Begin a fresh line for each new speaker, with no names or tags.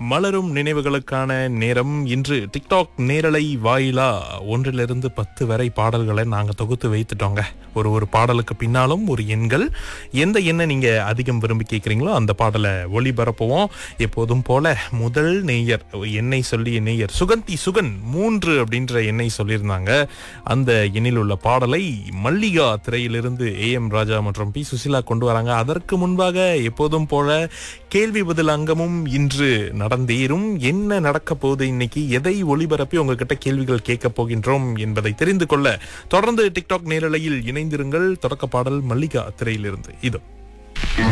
மலரும் நினைவுகளுக்கான நேரம் இன்று டிக்டாக் நேரலை வாயிலா ஒன்றிலிருந்து பத்து வரை பாடல்களை நாங்க தொகுத்து வைத்துட்டோங்க ஒரு ஒரு பாடலுக்கு பின்னாலும் ஒரு எண்கள் எந்த எண்ணை நீங்க அதிகம் விரும்பி கேட்குறீங்களோ அந்த பாடலை ஒளிபரப்புவோம் எப்போதும் போல முதல் நேயர் எண்ணை சொல்லிய நேயர் சுகந்தி சுகன் மூன்று அப்படின்ற எண்ணை சொல்லியிருந்தாங்க அந்த எண்ணில் உள்ள பாடலை மல்லிகா திரையிலிருந்து ஏ எம் ராஜா மற்றும் பி சுசிலா கொண்டு வராங்க அதற்கு முன்பாக எப்போதும் போல கேள்வி பதில் அங்கமும் இன்று நடந்தேறும் என்ன நடக்க போகுது இன்னைக்கு எதை ஒளிபரப்பி உங்ககிட்ட கேள்விகள் கேட்க போகின்றோம் என்பதை தெரிந்து கொள்ள தொடர்ந்து டிக்டாக் நேரலையில் இணைந்திருங்கள் தொடக்க பாடல் மல்லிகா திரையிலிருந்து இதோ